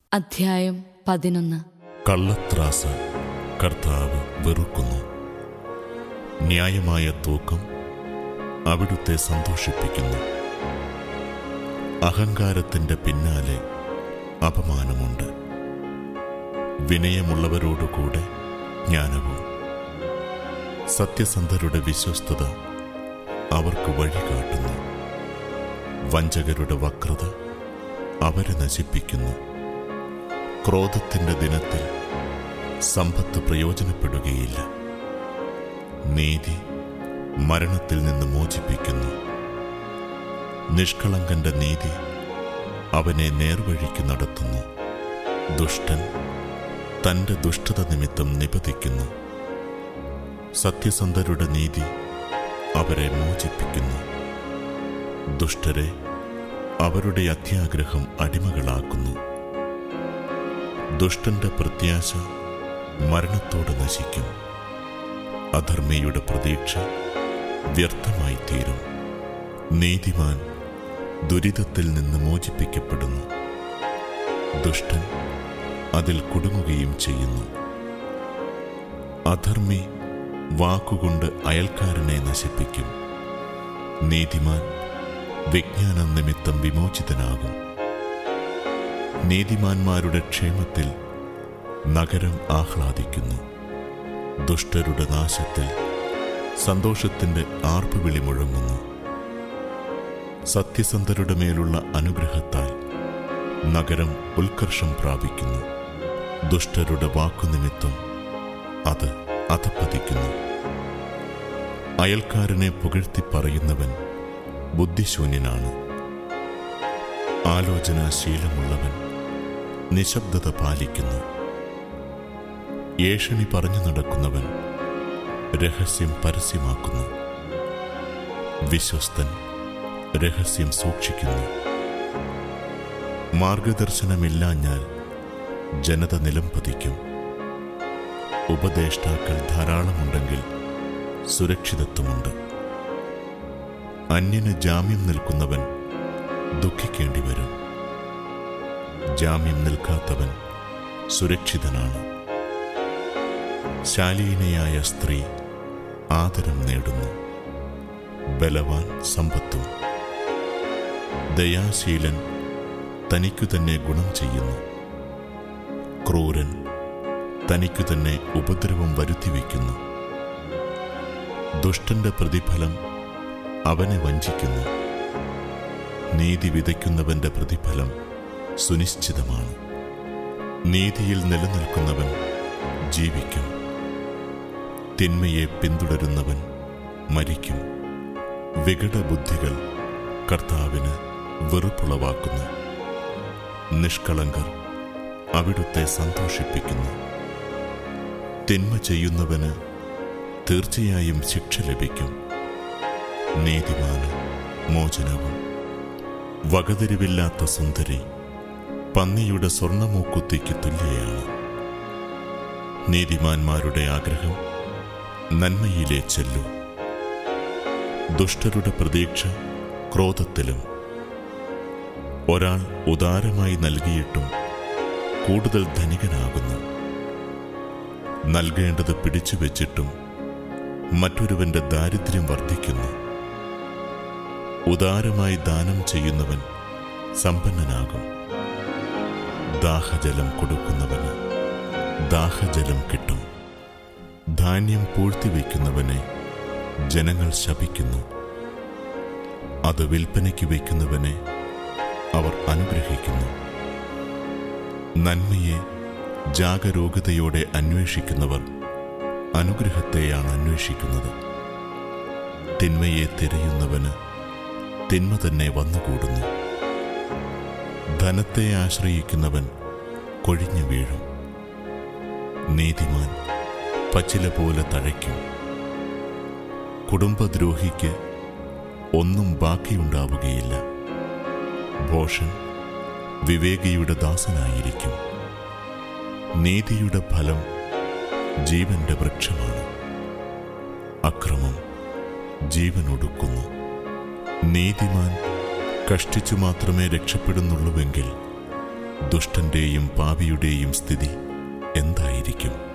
അധ്യായം പതിനൊന്ന് കള്ളത്രാസ് കർത്താവ് വെറുക്കുന്നു ന്യായമായ തൂക്കം അവിടുത്തെ സന്തോഷിപ്പിക്കുന്നു അഹങ്കാരത്തിന്റെ പിന്നാലെ അപമാനമുണ്ട് വിനയമുള്ളവരോടുകൂടെ ജ്ഞാനവും സത്യസന്ധരുടെ വിശ്വസ്തത അവർക്ക് വഴി കാട്ടുന്നു വഞ്ചകരുടെ വക്രത അവരെ നശിപ്പിക്കുന്നു ക്രോധത്തിന്റെ ദിനത്തിൽ സമ്പത്ത് പ്രയോജനപ്പെടുകയില്ല നീതി മരണത്തിൽ നിന്ന് മോചിപ്പിക്കുന്നു നിഷ്കളങ്കന്റെ നീതി അവനെ നേർവഴിക്ക് നടത്തുന്നു ദുഷ്ടൻ തന്റെ ദുഷ്ടത നിമിത്തം നിപതിക്കുന്നു സത്യസന്ധരുടെ നീതി അവരെ മോചിപ്പിക്കുന്നു ദുഷ്ടരെ അവരുടെ അത്യാഗ്രഹം അടിമകളാക്കുന്നു ദുഷ്ടന്റെ പ്രത്യാശ മരണത്തോടെ നശിക്കും അധർമ്മിയുടെ പ്രതീക്ഷ വ്യർത്ഥമായി തീരും നീതിമാൻ ദുരിതത്തിൽ നിന്ന് മോചിപ്പിക്കപ്പെടുന്നു ദുഷ്ടൻ അതിൽ കുടുങ്ങുകയും ചെയ്യുന്നു അധർമ്മി വാക്കുകൊണ്ട് അയൽക്കാരനെ നശിപ്പിക്കും നീതിമാൻ വിജ്ഞാനം നിമിത്തം വിമോചിതനാകും നീതിമാന്മാരുടെ ക്ഷേമത്തിൽ നഗരം ആഹ്ലാദിക്കുന്നു ദുഷ്ടരുടെ നാശത്തിൽ സന്തോഷത്തിന്റെ ആർപ്പുവിളി മുഴങ്ങുന്നു സത്യസന്ധരുടെ മേലുള്ള അനുഗ്രഹത്താൽ നഗരം ഉത്കർഷം പ്രാപിക്കുന്നു ദുഷ്ടരുടെ വാക്കുനിമിത്തം അത് അധപ്പതിക്കുന്നു അയൽക്കാരനെ പുകഴ്ത്തി പറയുന്നവൻ ബുദ്ധിശൂന്യനാണ് ആലോചനാശീലമുള്ളവൻ നിശബ്ദത പാലിക്കുന്നു ഏഷണി പറഞ്ഞു നടക്കുന്നവൻ രഹസ്യം പരസ്യമാക്കുന്നു വിശ്വസ്തൻ രഹസ്യം സൂക്ഷിക്കുന്നു മാർഗദർശനമില്ലാഞ്ഞാൽ ജനത നിലംപതിക്കും ഉപദേഷ്ടാക്കൾ ധാരാളമുണ്ടെങ്കിൽ സുരക്ഷിതത്വമുണ്ട് അന്യന് ജാമ്യം നിൽക്കുന്നവൻ ദുഃഖിക്കേണ്ടി വരും ജാമ്യം നിൽക്കാത്തവൻ സുരക്ഷിതനാണ് ശാലീനയായ സ്ത്രീ ആദരം നേടുന്നു ബലവാൻ സമ്പത്തും ദയാശീലൻ തനിക്കു തന്നെ ഗുണം ചെയ്യുന്നു ക്രൂരൻ തനിക്കു തന്നെ ഉപദ്രവം വരുത്തിവെക്കുന്നു ദുഷ്ടന്റെ പ്രതിഫലം അവനെ വഞ്ചിക്കുന്നു നീതി വിതയ്ക്കുന്നവന്റെ പ്രതിഫലം സുനിശ്ചിതമാണ് നീതിയിൽ നിലനിൽക്കുന്നവൻ ജീവിക്കും തിന്മയെ പിന്തുടരുന്നവൻ മരിക്കും വികടബുദ്ധികൾ കർത്താവിന് വെറുപ്പുളവാക്കുന്നു നിഷ്കളങ്കർ അവിടുത്തെ സന്തോഷിപ്പിക്കുന്നു തിന്മ ചെയ്യുന്നവന് തീർച്ചയായും ശിക്ഷ ലഭിക്കും നീതിമാന് മോചനവും വകതിരിവില്ലാത്ത സുന്ദരി പന്നിയുടെ സ്വർണമൂക്കുത്തിക്ക് തുല്യയാണ് നീതിമാന്മാരുടെ ആഗ്രഹം നന്മയിലെ ചെല്ലു ദുഷ്ടരുടെ പ്രതീക്ഷ ക്രോധത്തിലും ഒരാൾ ഉദാരമായി നൽകിയിട്ടും കൂടുതൽ ധനികനാകുന്നു നൽകേണ്ടത് പിടിച്ചു വെച്ചിട്ടും മറ്റൊരുവന്റെ ദാരിദ്ര്യം വർദ്ധിക്കുന്നു ഉദാരമായി ദാനം ചെയ്യുന്നവൻ സമ്പന്നനാകും ദാഹജലം കൊടുക്കുന്നവന് ദാഹജലം കിട്ടും ധാന്യം പൂഴ്ത്തിവെക്കുന്നവനെ ജനങ്ങൾ ശപിക്കുന്നു അത് വിൽപ്പനയ്ക്ക് വയ്ക്കുന്നവനെ അവർ അനുഗ്രഹിക്കുന്നു നന്മയെ ജാഗരൂകതയോടെ അന്വേഷിക്കുന്നവർ അനുഗ്രഹത്തെയാണ് അന്വേഷിക്കുന്നത് തിന്മയെ തിരയുന്നവന് തിന്മ തന്നെ വന്നുകൂടുന്നു ധനത്തെ ആശ്രയിക്കുന്നവൻ കൊഴിഞ്ഞു വീഴും നീതിമാൻ പച്ചില പോലെ തഴയ്ക്കും കുടുംബദ്രോഹിക്ക് ഒന്നും ബാക്കിയുണ്ടാവുകയില്ല ഭോഷൻ വിവേകിയുടെ ദാസനായിരിക്കും നീതിയുടെ ഫലം ജീവന്റെ വൃക്ഷമാണ് അക്രമം ജീവനൊടുക്കുന്നു നീതിമാൻ കഷ്ടിച്ചു മാത്രമേ രക്ഷപ്പെടുന്നുള്ളൂവെങ്കിൽ ദുഷ്ടന്റെയും പാപിയുടെയും സ്ഥിതി എന്തായിരിക്കും